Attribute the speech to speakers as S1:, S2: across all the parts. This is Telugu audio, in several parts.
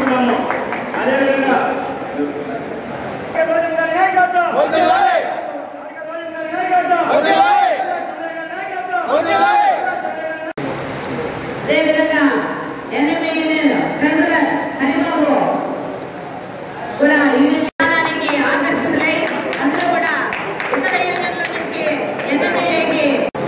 S1: కోరుతున్నాము అదేవిధంగా
S2: అదేవిధంగా ఎన్ఎంఏ ప్రెసిడెంట్ హరిబాబు కూడా ఈ విధానానికి ఆకర్షితులై అందరూ కూడా ఇతర యూనియన్ల నుంచి ఎన్ఎంఏకి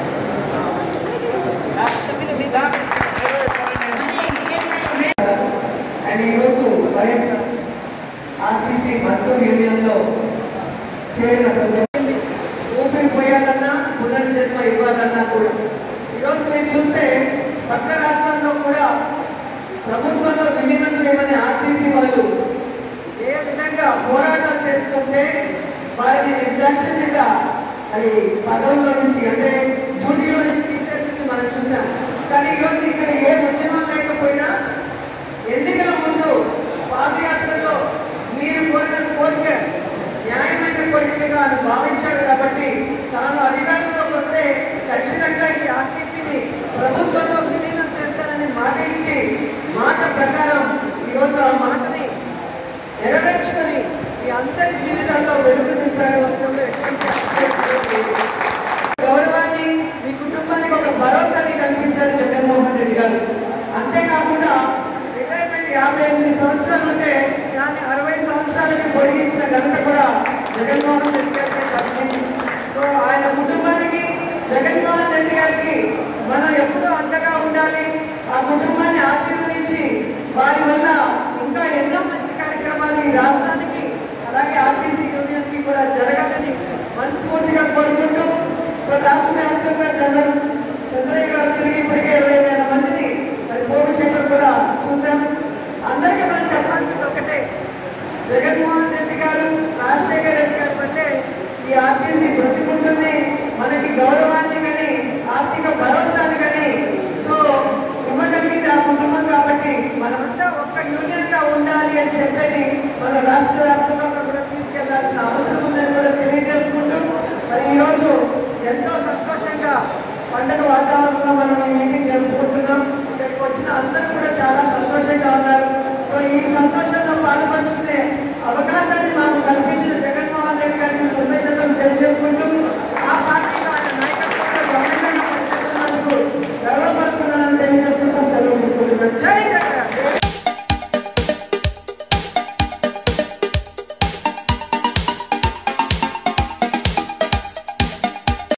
S3: అండ్ ఈరోజు వైఎస్ఆర్ ఆర్టీసీ బస్సు యూనియన్లో చేరిన ప్రతి ఒక్కరిని ఊపిరి పోయాలన్నా పునర్జన్మ ఇవ్వాలన్నా కూడా ఈరోజు మీరు చూస్తే పక్క రాష్ట్రాల్లో కూడా ప్రభుత్వంలో విలీనం చేయమని ఆర్టీసీ వాళ్ళు ఏ విధంగా పోరాటాలు చేస్తుంటే వారిని నిర్దాక్షిణ్యంగా అది పదవుల్లో నుంచి అంటే డ్యూటీలో నుంచి తీసేసింది మనం చూసాం కానీ ఈరోజు ఇక్కడ ఏ ఉద్యమం లేకపోయినా ఎన్నికల ముందు పాదయాత్రలో మీరు కోరిన కోరిక న్యాయమైన కోరికగా అని భావించారు కాబట్టి తాను అధికారంలోకి వస్తే ఖచ్చితంగా ఈ ఆర్టీసీని ప్రభుత్వంలో విలీనం చేస్తానని మాట ఇచ్చి మాట ప్రకారం ఈరోజు ఆ మాటని నెరవేర్చుకొని ఈ అందరి జీవితాల్లో వెలుగు నింపారు అనుకుంటే గౌరవాన్ని మీ కుటుంబానికి ఒక భరోసాని కల్పించారు జగన్మోహన్ రెడ్డి గారు అంతేకాకుండా రిటైర్మెంట్ యాభై ఎనిమిది సంవత్సరాలు ఉంటే దాన్ని అరవై సంవత్సరాలకి పొడిగించిన ఘనత కూడా జగన్మోహన్ రెడ్డి గారికి దక్కింది సో ఆయన కుటుంబానికి జగన్మోహన్ రెడ్డి గారికి మనం ఎప్పుడూ అండగా ఉండాలి ఆ కుటుంబాన్ని ఆశీర్వదించి వారి వల్ల ఇంకా ఎన్నో మంచి కార్యక్రమాలు ఈ రాష్ట్రానికి అలాగే ఆర్టీసీ యూనియన్ కి కూడా జరగాలని మనస్ఫూర్తిగా కోరుకుంటూ సో రాష్ట్ర వ్యాప్తంగా చంద్ర చంద్రయ్య గారు తిరిగి ఇప్పటికే ఇరవై వేల మందిని మరి పోగు చేయడం కూడా చూసాం అందరికీ మనం చెప్పాల్సింది ఒకటే జగన్మోహన్ రెడ్డి గారు రాజశేఖర రెడ్డి గారి వల్లే ఈ ఆర్టీసీ